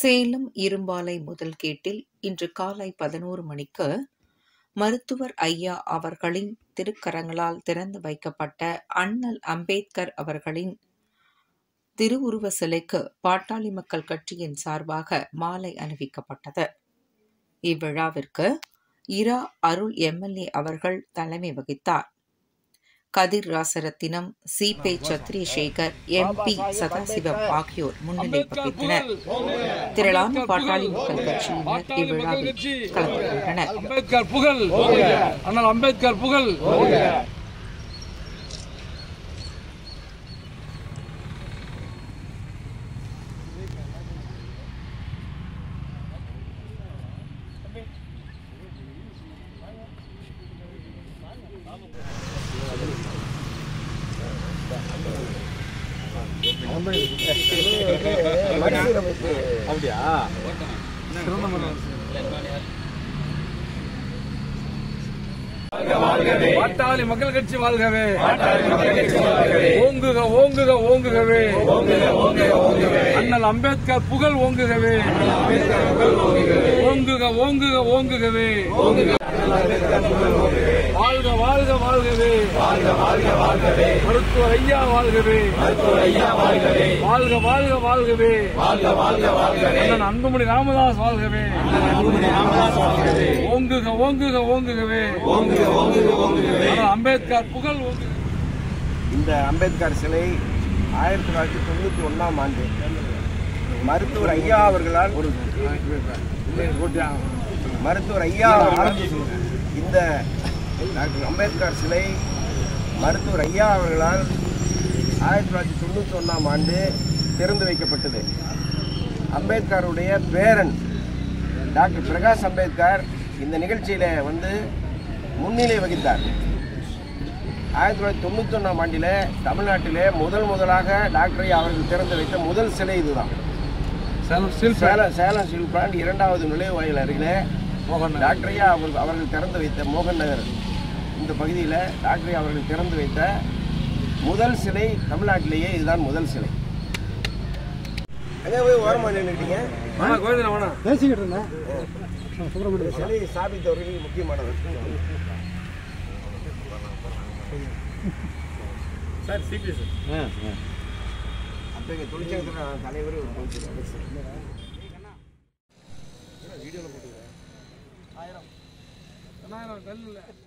சேலம் இரும்பாலை முதல் கேட்டில் இன்று காலை பதினோரு மணிக்கு மருத்துவர் ஐயா அவர்களின் திருக்கரங்களால் திறந்து வைக்கப்பட்ட அண்ணல் அம்பேத்கர் அவர்களின் திருவுருவ சிலைக்கு பாட்டாளி மக்கள் கட்சியின் சார்பாக மாலை அணிவிக்கப்பட்டது இவ்விழாவிற்கு இரா அருள் எம்எல்ஏ அவர்கள் தலைமை வகித்தார் Kathir Rasarathinam C P Sathrisekar M P Sadasivam ஆகியோர் முன்னிலை வகித்தனர் திரளான பாட்டாளி மக்கள் கட்சியினர் இவ்விழாவில் கலந்து கொண்டனர் அம்பேத்கர் புகழ் அண்ணல் அம்பேத்கர் புகழ் பாட்டாளி மக்கள் கட்சி வாழ்கவே ஓங்குக ஓங்குக ஓங்குகவே அண்ணல் அம்பேத்கர் புகழ் ஓங்குகவே ஓங்குக ஓங்குக ஓங்குகவே வாழ்க வாழ்க வாழ்கவே மருத்துவர் ஐயா வாழ்கவே வாழ்க வாழ்க வாழ்கவே அண்ணன் அன்புமணி ராமதாஸ் வாழ்கவே ஓங்குக ஓங்குக ஓங்குகவே அண்ணல் அம்பேத்கர் புகழ் ஓங்குக இந்த அம்பேத்கர் சிலை ஆயிரத்தி தொள்ளாயிரத்தி தொண்ணூற்றி ஒன்றாம் ஆண்டு மருத்துவர் ஐயா அவர்களால் மருத்துவர் ஐயா அவர்களால் இந்த டாக்டர் அம்பேத்கர் சிலை மருத்துவர் ஐயா அவர்களால் ஆயிரத்தி தொள்ளாயிரத்தி தொண்ணூற்றி ஒன்றாம் ஆண்டு திறந்து வைக்கப்பட்டது அம்பேத்கருடைய பேரன் டாக்டர் பிரகாஷ் அம்பேத்கர் இந்த நிகழ்ச்சியில் வந்து முன்னிலை வகித்தார் ஆயிரத்தி தொள்ளாயிரத்தி தொண்ணூற்றி ஒன்றாம் ஆண்டில் தமிழ்நாட்டிலே முதல் முதலாக டாக்டர் ஐயா அவர்கள் திறந்து வைத்த முதல் சிலை இதுதான் Salem steel Salem Salem steel plant இரண்டாவது நுழைவாயில் அருகில் மோகன் டாக்டர் ஐயா அவர்கள் அவர்கள் திறந்து வைத்த மோகன் நகர் இந்த பகுதியில் டாக்டர் ஐயா அவர்கள் திறந்து வைத்த முதல் சிலை தமிழ்நாட்டிலேயே இதுதான் முதல் சிலை எங்கே போய் ஓரமாக நின்றுட்டீங்க வேணா கோவிந்தன் வேணா பேசிக்கிட்டு இருந்தேன் சிலை ஸ்தாபித்தவர்கள் முக்கியமானவர் சார் சிபி சார் அப்போ எங்கள் தொழிற்சங்கத்தில் தலைவர் ஒரு பொறுப்பு ஆயிரம் கல் இல்லை